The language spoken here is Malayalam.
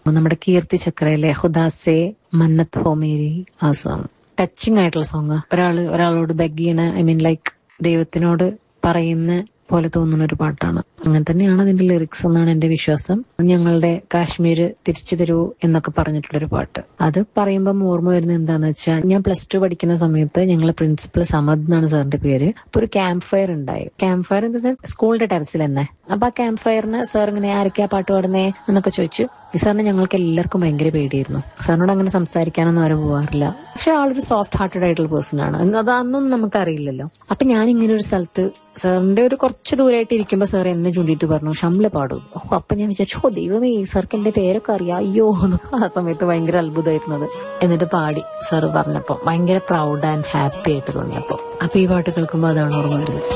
നമ്മുടെ കീർത്തി ചക്രയിലെ ഹുദാസെ മന്നത്ത് ഹോമേരി ആ സോങ് ടച്ചിങ് ആയിട്ടുള്ള സോങ് ഒരാള് ഒരാളോട് ബെഗ് ചെയ്യണ ഐ മീൻ ലൈക്ക് ദൈവത്തിനോട് പറയുന്ന പോലെ തോന്നുന്ന ഒരു പാട്ടാണ് അങ്ങനെ തന്നെയാണ് അതിന്റെ ലിറിക്സ് എന്നാണ് എന്റെ വിശ്വാസം ഞങ്ങളുടെ കാശ്മീര് തിരിച്ചു തരൂ എന്നൊക്കെ പറഞ്ഞിട്ടുള്ളൊരു പാട്ട് അത് പറയുമ്പോൾ ഓർമ്മ വരുന്നത് എന്താന്ന് വെച്ചാൽ ഞാൻ പ്ലസ് ടു പഠിക്കുന്ന സമയത്ത് ഞങ്ങളെ പ്രിൻസിപ്പൽ സമദ് എന്നാണ് സാറിന്റെ പേര് അപ്പൊ ഒരു ക്യാമ്പ് ഫയർ ഉണ്ടായി ക്യാമ്പ് ഫയർ എന്താ വെച്ചാൽ സ്കൂളിന്റെ ടെറസിൽ തന്നെ അപ്പൊ ആ ക്യാമ്പ് ഫയറിന് സാർ ഇങ്ങനെ ആരൊക്കെയാ പാട്ട് പാടുന്നേ എന്നൊക്കെ ചോദിച്ചു ഈ സാറിന് ഞങ്ങൾക്ക് എല്ലാവർക്കും ഭയങ്കര പേടിയായിരുന്നു സാറിനോട് അങ്ങനെ സംസാരിക്കാനൊന്നും ആരും പോകാറില്ല പക്ഷെ ആളൊരു സോഫ്റ്റ് ഹാർട്ടഡ് ആയിട്ടുള്ള പേഴ്സൺ ആണ് എന്ന് അത് അതൊന്നും നമുക്ക് അറിയില്ലല്ലോ അപ്പൊ ഞാൻ ഇങ്ങനെ ഒരു സ്ഥലത്ത് സാറിന്റെ ഒരു കുറച്ച് ദൂരമായിട്ട് ഇരിക്കുമ്പോ സാർ എന്നെ ചൂണ്ടിയിട്ട് പറഞ്ഞു ഷംല പാടും ഓ അപ്പൊ ഞാൻ വിചാരിച്ചു ഓ ദൈവമേ സാർക്ക് എന്റെ പേരൊക്കെ അറിയാം അയ്യോ എന്ന് ആ സമയത്ത് ഭയങ്കര അത്ഭുതമായിരുന്നത് എന്നിട്ട് പാടി സാർ പറഞ്ഞപ്പോ ഭയങ്കര പ്രൗഡ് ആൻഡ് ഹാപ്പി ആയിട്ട് തോന്നിയപ്പോ അപ്പൊ ഈ പാട്ട് കേൾക്കുമ്പോ അതാണ് ഓർമ്മ വരുന്നത്